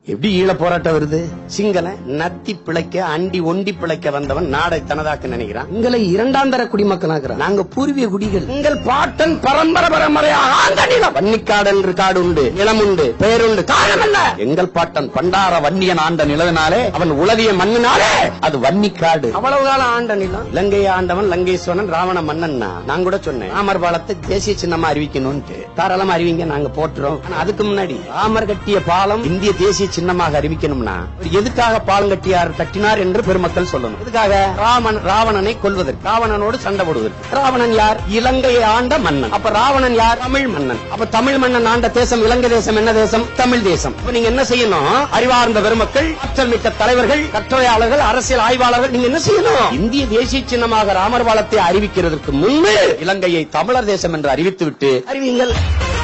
எப்படி ஈழ போராட்டம் வருது சிங்கள நத்தி பிழைக்க அண்டி ஒண்டி பிழைக்க வந்தவன் நாடை தனதாக்க நினைக்கிறான் எங்களை இரண்டாம் தர குடிமக்கனாக்குறான் நாங்க பூர்வீக குடிகள் எங்கள் பாட்டன் பரம்பரை பரம்பரையாக ஆண்ட நிலம் வன்னிக்காடு என்று காடு உண்டு நிலம் உண்டு பெயருண்டு காரணம் என்ன எங்கள் பாட்டன் பண்டார வன்னியன் ஆண்ட நிலவினாலே அவன் உலவிய மண்ணினாலே அது வன்னிக்காடு அவ்வளவு காலம் ஆண்ட நிலம் இலங்கையை ஆண்டவன் லங்கேஸ்வரன் ராவண மன்னன் நான் கூட சொன்னேன் ராமர் பாலத்தை தேசிய சின்னமா அறிவிக்கணும்னு தாராளமா அறிவிங்க நாங்க போட்டுறோம் ஆனா அதுக்கு முன்னாடி ராமர் கட்டிய பாலம் இந்திய தேசிய சின்னமாக அறிவிக்கணும்னா எதுக்காக பாலம் கட்டியார் கட்டினார் என்று பெருமக்கள் சொல்லணும் எதுக்காக ராமன் ராவணனை கொல்வதற்கு ராவணனோடு சண்டை போடுவதற்கு ராவணன் யார் இலங்கையை ஆண்ட மன்னன் அப்ப ராவணன் யார் தமிழ் மன்னன் அப்ப தமிழ் மன்னன் ஆண்ட தேசம் இலங்கை தேசம் என்ன தேசம் தமிழ் தேசம் இப்ப நீங்க என்ன செய்யணும் அறிவார்ந்த பெருமக்கள் ஆற்றல் மிக்க தலைவர்கள் கட்டுரையாளர்கள் அரசியல் ஆய்வாளர்கள் நீங்க என்ன செய்யணும் இந்திய தேசிய சின்னமாக ராமர் பாலத்தை அறிவிக்கிறதற்கு முன்பு இலங்கையை தமிழர் தேசம் என்று அறிவித்துவிட்டு அறிவியுங்கள்